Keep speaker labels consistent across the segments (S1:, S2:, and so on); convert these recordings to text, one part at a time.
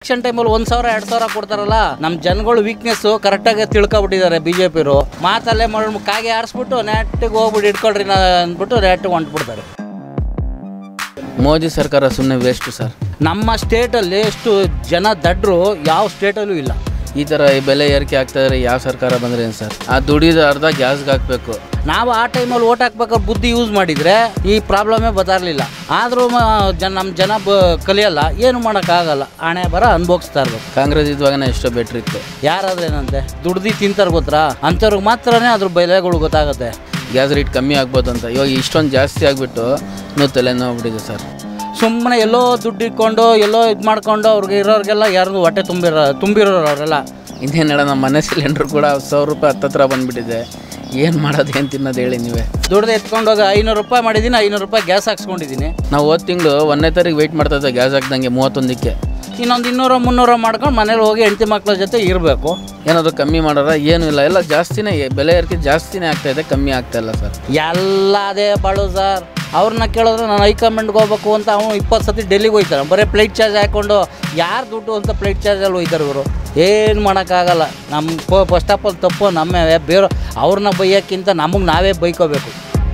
S1: election ಟೈಮಲ್ಲಿ ಒಂದ್ ಸಾವಿರ ಎರಡ್ ಸಾವಿರ ಕೊಡ್ತಾರಲ್ಲ ನಮ್ಮ ಜನಗಳು ವೀಕ್ನೆಸ್ ಕರೆಕ್ಟಾಗಿ ತಿಳ್ಕೊಬಿಟ್ಟಿದ್ದಾರೆ ಬಿ ಜೆ ಪಿರು ಮಾತಲ್ಲೇ ಮಾಡಿ ಕಾಗೆ ಆರಿಸ್ಬಿಟ್ಟು ನೆಟ್ಟಿಗೆ ಹೋಗ್ಬಿಟ್ಟು ಇಟ್ಕೊಳ್ರಿ ನಾ ಅಂದ್ಬಿಟ್ಟು ನೆಟ್ಟಿಗೆ ಹೊಂಟ್ಬಿಡ್ತಾರೆ
S2: ಮೋದಿ ಸರ್ಕಾರ ಸುಮ್ಮನೆ ವೇಸ್ಟು ಸರ್
S1: ನಮ್ಮ ಸ್ಟೇಟಲ್ಲಿ ಎಷ್ಟು ಜನ ದಡ್ರು ಯಾವ ಸ್ಟೇಟಲ್ಲೂ ಇಲ್ಲ
S2: ಈ ಥರ ಈ ಬೆಲೆ ಏರಿಕೆ ಆಗ್ತಾಯಿದ್ರೆ ಯಾವ ಸರ್ಕಾರ ಬಂದ್ರೆ ಏನು ಸರ್ ಆ ದುಡಿದ ಅರ್ಧ ಗ್ಯಾಸ್ಗೆ ಹಾಕಬೇಕು
S1: ನಾವು ಆ ಟೈಮಲ್ಲಿ ಓಟ್ ಹಾಕ್ಬೇಕಾದ್ರೆ ಬುದ್ಧಿ ಯೂಸ್ ಮಾಡಿದರೆ ಈ ಪ್ರಾಬ್ಲಮೇ ಬದರ್ಲಿಲ್ಲ ಆದರೂ ಜನ ನಮ್ಮ ಜನ ಬ ಕಲಿಯಲ್ಲ ಏನು ಮಾಡೋಕ್ಕಾಗಲ್ಲ ಹಣೆ ಬರ ಅನ್ಭೋಗಿಸ್ತಾ ಇರ್ಬೇಕು
S2: ಕಾಂಗ್ರೆಸ್ ಇದ್ವಾಗನೇ ಎಷ್ಟೋ ಬೆಟ್ರ್ ಇತ್ತು
S1: ಯಾರಾದ್ರೇನಂತೆ ದುಡ್ದು ತಿಂತಾರೆ ಗೊತ್ತಾ ಅಂಥವ್ರಿಗೆ ಮಾತ್ರನೇ ಅದ್ರ ಬೆಲೆಗಳು ಗೊತ್ತಾಗುತ್ತೆ
S2: ಗ್ಯಾಸ್ ರೇಟ್ ಕಮ್ಮಿ ಆಗ್ಬೋದು ಅಂತ ಇವಾಗ ಇಷ್ಟೊಂದು ಜಾಸ್ತಿ ಆಗಿಬಿಟ್ಟು ಇನ್ನೂ ತಲೆನೋವು ಸರ್
S1: ಸುಮ್ಮನೆ ಎಲ್ಲೋ ದುಡ್ಡು ಇಟ್ಕೊಂಡು ಎಲ್ಲೋ ಇದು ಮಾಡ್ಕೊಂಡು ಅವ್ರಿಗೆ ಇರೋರಿಗೆಲ್ಲ ಯಾರಿಗೂ ಹೊಟ್ಟೆ ತುಂಬಿರೋ ತುಂಬಿರೋರು ಅವರೆಲ್ಲ
S2: ಇನ್ನೇನು ಹೇಳ ನಮ್ಮ ಮನೆ ಸಿಲಿಂಡ್ರ್ ಕೂಡ ಸಾವಿರ ರೂಪಾಯಿ ಹತ್ತತ್ರ ಬಂದುಬಿಟ್ಟಿದೆ ಏನು ಮಾಡೋದು ಏನು ತಿನ್ನೋದು ಹೇಳಿ ನೀವೇ
S1: ದುಡ್ದು ಎತ್ಕೊಂಡೋಗಿ ಐನೂರು ರೂಪಾಯಿ ಮಾಡಿದ್ದೀನಿ ಐನೂರು ರೂಪಾಯಿ ಗ್ಯಾಸ್ ಹಾಕ್ಸ್ಕೊಂಡಿದ್ದೀನಿ
S2: ನಾವು ಹೋದ ತಿಂಗಳು ಒಂದನೇ ತಾರೀಕು ವೆಯ್ಟ್ ಮಾಡ್ತಾ ಇದ್ದೆ ಗ್ಯಾಸ್ ಹಾಕ್ದಂಗೆ ಮೂವತ್ತೊಂದಕ್ಕೆ
S1: ಇನ್ನೊಂದು ಇನ್ನೂರು ಮುನ್ನೂರು ಮಾಡ್ಕೊಂಡು ಮನೇಲಿ ಹೋಗಿ ಹೆಂಡತಿ ಮಕ್ಳ ಜೊತೆ ಇರಬೇಕು
S2: ಏನಾದರೂ ಕಮ್ಮಿ ಮಾಡೋರ ಏನೂ ಇಲ್ಲ ಎಲ್ಲ ಜಾಸ್ತಿನೇ ಬೆಲೆ ಏರಿಕೆ ಜಾಸ್ತಿನೇ ಆಗ್ತಾಯಿದೆ ಕಮ್ಮಿ ಆಗ್ತಾ ಇಲ್ಲ ಸರ್
S1: ಎಲ್ಲ ಅದೇ ಬಾಳು ಸರ್ ಅವ್ರನ್ನ ಕೇಳಿದ್ರೆ ನಾನು ಹೈಕಮಾಂಡ್ಗೆ ಹೋಗ್ಬೇಕು ಅಂತ ಅವನು ಇಪ್ಪತ್ತು ಸತಿ ಡೆಲ್ಲಿಗೆ ಹೋಗ್ತಾರೆ ಬರೀ ಫ್ಲೈಟ್ ಚಾರ್ಜ್ ಹಾಕ್ಕೊಂಡು ಯಾರು ದುಡ್ಡು ಅಂತ ಫ್ಲೈಟ್ ಚಾರ್ಜಲ್ಲಿ ಹೋಗ್ತಾರೆ ಇವರು ಏನು ಮಾಡೋಕ್ಕಾಗಲ್ಲ ನಮ್ಮ ಫಸ್ಟ್ ಆಫ್ ಆಲ್ ತಪ್ಪು ನಮ್ಮೇ ಬೇರೆ ಅವ್ರನ್ನ ಬೈಯೋಕ್ಕಿಂತ ನಮಗೆ ನಾವೇ ಬೈಕೋಬೇಕು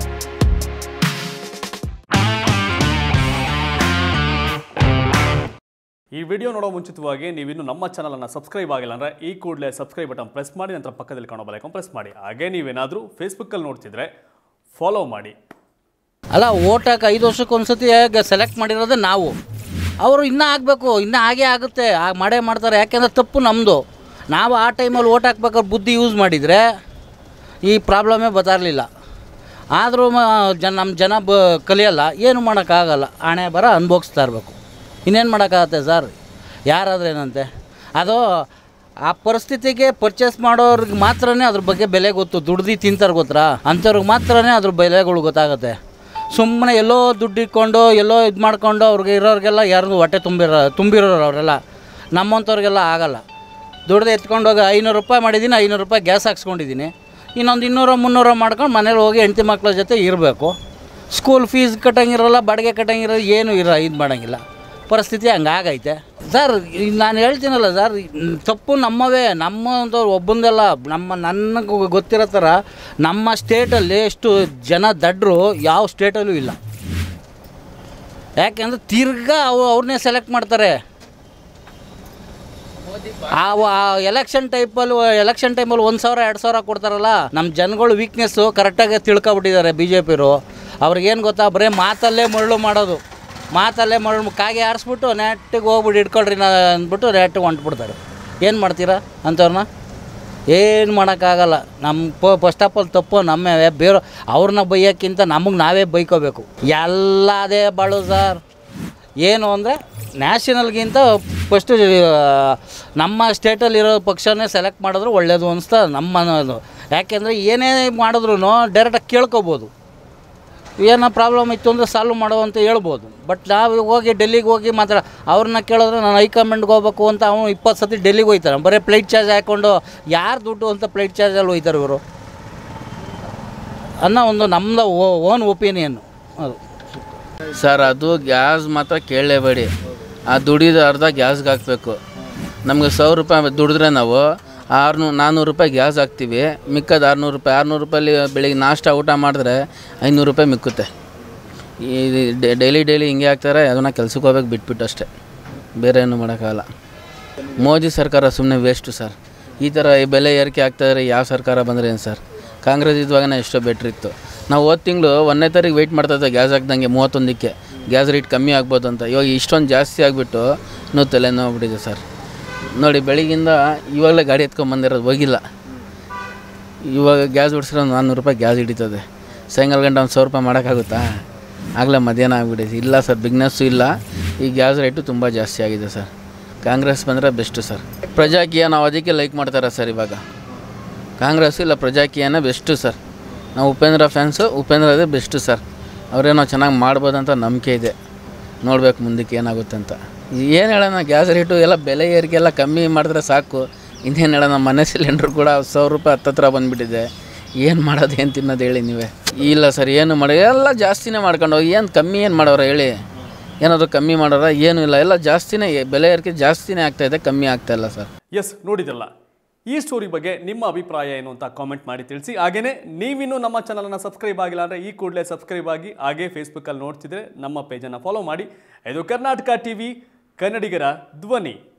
S3: ಈ ವಿಡಿಯೋ ನೋಡೋ ಮುಂಚಿತವಾಗಿ ನೀವಿನ್ನು ನಮ್ಮ ಚಾನಲನ್ನು ಸಬ್ಸ್ಕ್ರೈಬ್ ಆಗಿಲ್ಲ ಅಂದರೆ ಈ ಕೂಡಲೇ ಸಬ್ಸ್ಕ್ರೈಬ್ ಬಟನ್ ಪ್ರೆಸ್ ಮಾಡಿ ನಂತರ ಪಕ್ಕದಲ್ಲಿ ಕಾಣೋ ಬಲೈಕನ್ ಪ್ರೆಸ್ ಮಾಡಿ ಹಾಗೆ ನೀವೇನಾದರೂ ಫೇಸ್ಬುಕ್ಕಲ್ಲಿ ನೋಡ್ತಿದ್ರೆ ಫಾಲೋ ಮಾಡಿ
S1: ಅಲ್ಲ ಓಟಾಕ ಐದು ವರ್ಷಕ್ಕೆ ಒಂದ್ಸತಿ ಸೆಲೆಕ್ಟ್ ಮಾಡಿರೋದೇ ನಾವು ಅವರು ಇನ್ನೂ ಆಗಬೇಕು ಇನ್ನೂ ಹಾಗೇ ಆಗುತ್ತೆ ಆ ಮಾಡೇ ಮಾಡ್ತಾರೆ ಯಾಕೆಂದ್ರೆ ತಪ್ಪು ನಮ್ಮದು ನಾವು ಆ ಟೈಮಲ್ಲಿ ಓಟ್ ಹಾಕ್ಬೇಕಾದ್ರೆ ಬುದ್ಧಿ ಯೂಸ್ ಮಾಡಿದರೆ ಈ ಪ್ರಾಬ್ಲಮೇ ಬದರ್ಲಿಲ್ಲ ಆದರೂ ಜನ ನಮ್ಮ ಜನ ಬ ಕಲಿಯಲ್ಲ ಏನು ಮಾಡೋಕ್ಕಾಗಲ್ಲ ಹಣೆ ಬರ ಅನ್ಭೋಗಿಸ್ತಾ ಇರಬೇಕು ಇನ್ನೇನು ಮಾಡೋಕ್ಕಾಗತ್ತೆ ಸರ್ ಯಾರಾದ್ರೇನಂತೆ ಅದು ಆ ಪರಿಸ್ಥಿತಿಗೆ ಪರ್ಚೇಸ್ ಮಾಡೋರ್ಗೆ ಮಾತ್ರನೇ ಅದ್ರ ಬಗ್ಗೆ ಬೆಲೆ ಗೊತ್ತು ದುಡ್ದು ತಿಂತಾರೆ ಗೊತ್ತಾ ಅಂಥವ್ರಿಗೆ ಮಾತ್ರನೇ ಅದ್ರ ಬೆಲೆಗಳು ಗೊತ್ತಾಗುತ್ತೆ ಸುಮ್ಮನೆ ಎಲ್ಲೋ ದುಡ್ಡು ಇಟ್ಕೊಂಡು ಎಲ್ಲೋ ಇದು ಮಾಡ್ಕೊಂಡು ಅವ್ರಿಗೆ ಇರೋರಿಗೆಲ್ಲ ಯಾರಿಗೂ ಹೊಟ್ಟೆ ತುಂಬಿರೋ ತುಂಬಿರೋರು ಅವರೆಲ್ಲ ನಮ್ಮಂಥವ್ರಿಗೆಲ್ಲ ಆಗಲ್ಲ ದುಡ್ದು ಎತ್ಕೊಂಡೋಗಿ ಐನೂರು ರೂಪಾಯಿ ಮಾಡಿದ್ದೀನಿ ಐನೂರು ರೂಪಾಯಿ ಗ್ಯಾಸ್ ಹಾಕ್ಸ್ಕೊಂಡಿದ್ದೀನಿ ಇನ್ನೊಂದು ಇನ್ನೂರು ಮುನ್ನೂರು ಮಾಡ್ಕೊಂಡು ಮನೇಲಿ ಹೋಗಿ ಹೆಂಡತಿ ಮಕ್ಳ ಜೊತೆ ಇರಬೇಕು ಸ್ಕೂಲ್ ಫೀಸ್ ಕಟ್ಟಂಗಿರಲ್ಲ ಬಾಡಿಗೆ ಕಟ್ಟಂಗಿರಲ್ಲ ಏನು ಇರ ಇದು ಮಾಡೋಂಗಿಲ್ಲ ಪರಿಸ್ಥಿತಿ ಹಂಗಾಗೈತೆ ಸರ್ ಈಗ ನಾನು ಹೇಳ್ತೀನಲ್ಲ ಸರ್ ತಪ್ಪು ನಮ್ಮವೇ ನಮ್ಮಂಥವ್ರು ಒಬ್ಬಂದಲ್ಲ ನಮ್ಮ ನನಗೆ ಗೊತ್ತಿರೋ ಥರ ನಮ್ಮ ಸ್ಟೇಟಲ್ಲಿ ಎಷ್ಟು ಜನ ದಡ್ರು ಯಾವ ಸ್ಟೇಟಲ್ಲೂ ಇಲ್ಲ ಯಾಕೆಂದ್ರೆ ತಿರ್ಗಾ ಅವು ಅವ್ರನ್ನೇ ಸೆಲೆಕ್ಟ್ ಮಾಡ್ತಾರೆ ಆ ಎಲೆಕ್ಷನ್ ಟೈಪಲ್ಲಿ ಎಲೆಕ್ಷನ್ ಟೈಮಲ್ಲಿ ಒಂದು ಸಾವಿರ ಎರಡು ಸಾವಿರ ಕೊಡ್ತಾರಲ್ಲ ನಮ್ಮ ಜನಗಳು ವೀಕ್ನೆಸ್ಸು ಕರೆಕ್ಟಾಗಿ ತಿಳ್ಕೊಬಿಟ್ಟಿದ್ದಾರೆ ಬಿ ಜೆ ಪಿರು ಅವ್ರಿಗೇನು ಗೊತ್ತಾ ಬರೀ ಮಾತಲ್ಲೇ ಮರಳು ಮಾಡೋದು ಮಾತಲ್ಲೇ ಮರಳು ಕಾಗೆ ಆರಿಸ್ಬಿಟ್ಟು ನೆಟ್ಟಿಗೆ ಹೋಗ್ಬಿಟ್ಟು ಇಟ್ಕೊಳ್ರಿ ನಾ ಅಂದ್ಬಿಟ್ಟು ನೆಟ್ಟಿಗೆ ಹೊಂಟ್ಬಿಡ್ತಾರೆ ಏನು ಮಾಡ್ತೀರಾ ಅಂಥವ್ರನ್ನ ಏನು ಮಾಡೋಕ್ಕಾಗಲ್ಲ ನಮ್ಮ ಫಸ್ಟ್ ಆಫ್ ಆಲ್ ತಪ್ಪು ನಮ್ಮೇ ಬೇರೆ ಅವ್ರನ್ನ ಬೈಯೋಕ್ಕಿಂತ ನಮಗೆ ನಾವೇ ಬೈಕೋಬೇಕು ಎಲ್ಲ ಅದೇ ಬಾಳು ಸರ್ ಏನು ಅಂದರೆ ನ್ಯಾಷನಲ್ಗಿಂತ ಫಸ್ಟು ನಮ್ಮ ಸ್ಟೇಟಲ್ಲಿರೋ ಪಕ್ಷನೇ ಸೆಲೆಕ್ಟ್ ಮಾಡಿದ್ರೆ ಒಳ್ಳೆಯದು ಅನಿಸ್ತಾ ನಮ್ಮ ಅನ್ನೋದು ಯಾಕೆಂದರೆ ಏನೇ ಮಾಡಿದ್ರು ಡೈರೆಕ್ಟಾಗಿ ಕೇಳ್ಕೊಬೋದು ಏನೋ ಪ್ರಾಬ್ಲಮ್ ಇತ್ತು ಅಂದರೆ ಸಾಲ್ವ್ ಮಾಡೋ ಅಂತ ಹೇಳ್ಬೋದು ಬಟ್ ನಾವು ಹೋಗಿ ಡೆಲ್ಲಿಗೆ ಹೋಗಿ ಮಾತ್ರ ಅವ್ರನ್ನ ಕೇಳಿದ್ರೆ ನಾನು ಹೈಕಮಾಂಡ್ಗೆ ಹೋಗ್ಬೇಕು ಅಂತ ಅವನು ಇಪ್ಪತ್ತು ಸತಿ ಡೆಲ್ಲಿಗೆ ಹೋಗ್ತಾರೆ ಬರೀ ಫ್ಲೈಟ್ ಚಾರ್ಜ್ ಹಾಕ್ಕೊಂಡು ಯಾರು ದುಡ್ಡು ಅಂತ ಫ್ಲೈಟ್ ಚಾರ್ಜಲ್ಲಿ ಹೋಗ್ತಾರೆ ಇವರು ಅನ್ನೋ ಒಂದು ನಮ್ಮದು ಓನ್ ಒಪಿನಿಯನ್ನು ಅದು
S2: ಸರ್ ಅದು ಗ್ಯಾಸ್ ಮಾತ್ರ ಕೇಳಲೇಬೇಡಿ ಆ ದುಡಿದ ಅರ್ಧ ಗ್ಯಾಸ್ಗೆ ಹಾಕಬೇಕು ನಮಗೆ ಸಾವಿರ ರೂಪಾಯಿ ದುಡಿದ್ರೆ ನಾವು ಆರುನೂ ನಾನ್ನೂರು ರೂಪಾಯಿ ಗ್ಯಾಸ್ ಹಾಕ್ತೀವಿ ಮಿಕ್ಕದ ಆರುನೂರು ರೂಪಾಯಿ ಆರುನೂರು ರೂಪಾಯಲ್ಲಿ ಬೆಳಿಗ್ಗೆ ನಾಷ್ಟ ಊಟ ಮಾಡಿದ್ರೆ ಐನೂರು ರೂಪಾಯಿ ಮಿಕ್ಕುತ್ತೆ ಈ ಡೈಲಿ ಡೈಲಿ ಹಿಂಗೆ ಹಾಕ್ತಾರೆ ಅದನ್ನು ಕೆಲ್ಸಕ್ಕೆ ಹೋಗ್ಬೇಕು ಬಿಟ್ಬಿಟ್ಟು ಅಷ್ಟೇ ಬೇರೆ ಏನು ಮಾಡೋಕ್ಕಾಗಲ್ಲ ಮೋದಿ ಸರ್ಕಾರ ಸುಮ್ಮನೆ ವೇಸ್ಟು ಸರ್ ಈ ಥರ ಈ ಬೆಲೆ ಏರಿಕೆ ಆಗ್ತಾಯಿದ್ರೆ ಯಾವ ಸರ್ಕಾರ ಬಂದರೆ ಏನು ಸರ್ ಕಾಂಗ್ರೆಸ್ ಇದ್ವಾಗನೇ ಎಷ್ಟೋ ಬೆಟ್ರ್ ಇತ್ತು ನಾವು ಹೋದ ತಿಂಗಳು ಒಂದನೇ ತಾರೀಕು ವೆಯ್ಟ್ ಮಾಡ್ತಾ ಇದ್ದೆ ಗ್ಯಾಸ್ ಹಾಕ್ದಂಗೆ ಮೂವತ್ತೊಂದಕ್ಕೆ ಗ್ಯಾಸ್ ರೇಟ್ ಕಮ್ಮಿ ಆಗ್ಬೋದು ಅಂತ ಇವಾಗ ಇಷ್ಟೊಂದು ಜಾಸ್ತಿ ಆಗಿಬಿಟ್ಟು ಇನ್ನೂ ತಲೆನೋವು ಸರ್ ನೋಡಿ ಬೆಳಿಗ್ಗಿಂದ ಇವಾಗಲೇ ಗಾಡಿ ಎತ್ಕೊಂಡು ಬಂದಿರೋದು ಹೋಗಿಲ್ಲ ಇವಾಗ ಗ್ಯಾಸ್ ಬಿಡಿಸಿರೋ ಒಂದು ನಾನ್ನೂರು ರೂಪಾಯಿ ಗ್ಯಾಸ್ ಹಿಡಿತದೆ ಸಾಯಂಕಾಲ ಗಂಟೆ ಒಂದು ಸಾವಿರ ರೂಪಾಯಿ ಮಾಡೋಕ್ಕಾಗುತ್ತಾ ಆಗಲೇ ಮಧ್ಯಾಹ್ನ ಆಗಿಬಿಟ್ಟಿದೆ ಇಲ್ಲ ಸರ್ ಬಿಗ್ನೆಸ್ಸು ಇಲ್ಲ ಈ ಗ್ಯಾಸ್ ರೇಟು ತುಂಬ ಜಾಸ್ತಿ ಆಗಿದೆ ಸರ್ ಕಾಂಗ್ರೆಸ್ ಬಂದರೆ ಬೆಸ್ಟು ಸರ್ ಪ್ರಜಾಕೀಯ ನಾವು ಅದಕ್ಕೆ ಲೈಕ್ ಮಾಡ್ತಾರೆ ಸರ್ ಇವಾಗ ಕಾಂಗ್ರೆಸ್ ಇಲ್ಲ ಪ್ರಜಾಕೀಯನೇ ಬೆಸ್ಟು ಸರ್ ನಾವು ಉಪೇಂದ್ರ ಫ್ಯಾನ್ಸು ಉಪೇಂದ್ರ ಅದೇ ಬೆಸ್ಟು ಸರ್ ಅವರೇನೋ ಚೆನ್ನಾಗಿ ಮಾಡ್ಬೋದಂತ ನಂಬಿಕೆ ಇದೆ ನೋಡ್ಬೇಕು ಮುಂದಕ್ಕೆ ಏನಾಗುತ್ತೆ ಅಂತ ಏನು ಹೇಳೋಣ ಗ್ಯಾಸ್ ರೇಟು ಎಲ್ಲ ಬೆಲೆ ಏರಿಕೆ ಎಲ್ಲ ಕಮ್ಮಿ ಮಾಡಿದ್ರೆ ಸಾಕು ಇನ್ನೇನು ಹೇಳೋಣ ಮನೆ ಸಿಲಿಂಡ್ರ್ ಕೂಡ ಸಾವಿರ ರೂಪಾಯಿ ಹತ್ತತ್ರ ಬಂದುಬಿಟ್ಟಿದೆ ಏನು ಮಾಡೋದು ಏನು ತಿನ್ನೋದು ಹೇಳಿ ನೀವೇ ಇಲ್ಲ ಸರ್ ಏನು ಮಾಡಿ ಎಲ್ಲ ಜಾಸ್ತಿನೇ ಮಾಡ್ಕೊಂಡು ಹೋಗಿ ಏನು ಕಮ್ಮಿ ಏನು ಮಾಡೋರು ಹೇಳಿ ಏನಾದರೂ ಕಮ್ಮಿ ಮಾಡೋರ ಏನೂ ಇಲ್ಲ ಎಲ್ಲ ಜಾಸ್ತಿನೇ ಬೆಲೆ ಏರಿಕೆ ಜಾಸ್ತಿನೇ ಆಗ್ತಾಯಿದೆ ಕಮ್ಮಿ ಆಗ್ತಾ ಇಲ್ಲ ಸರ್
S3: ಎಸ್ ನೋಡಿದ್ರಲ್ಲ ಈ ಸ್ಟೋರಿ ಬಗ್ಗೆ ನಿಮ್ಮ ಅಭಿಪ್ರಾಯ ಏನು ಅಂತ ಕಾಮೆಂಟ್ ಮಾಡಿ ತಿಳಿಸಿ ಹಾಗೇನೇ ನೀವಿನ್ನೂ ನಮ್ಮ ಚಾನಲನ್ನು ಸಬ್ಸ್ಕ್ರೈಬ್ ಆಗಿಲ್ಲ ಅಂದರೆ ಈ ಕೂಡಲೇ ಸಬ್ಸ್ಕ್ರೈಬ್ ಆಗಿ ಹಾಗೇ ಫೇಸ್ಬುಕ್ಕಲ್ಲಿ ನೋಡ್ತಿದ್ರೆ ನಮ್ಮ ಪೇಜನ್ನು ಫಾಲೋ ಮಾಡಿ ಇದು ಕರ್ನಾಟಕ ಟಿ ವಿ ಕನ್ನಡಿಗರ ಧ್ವನಿ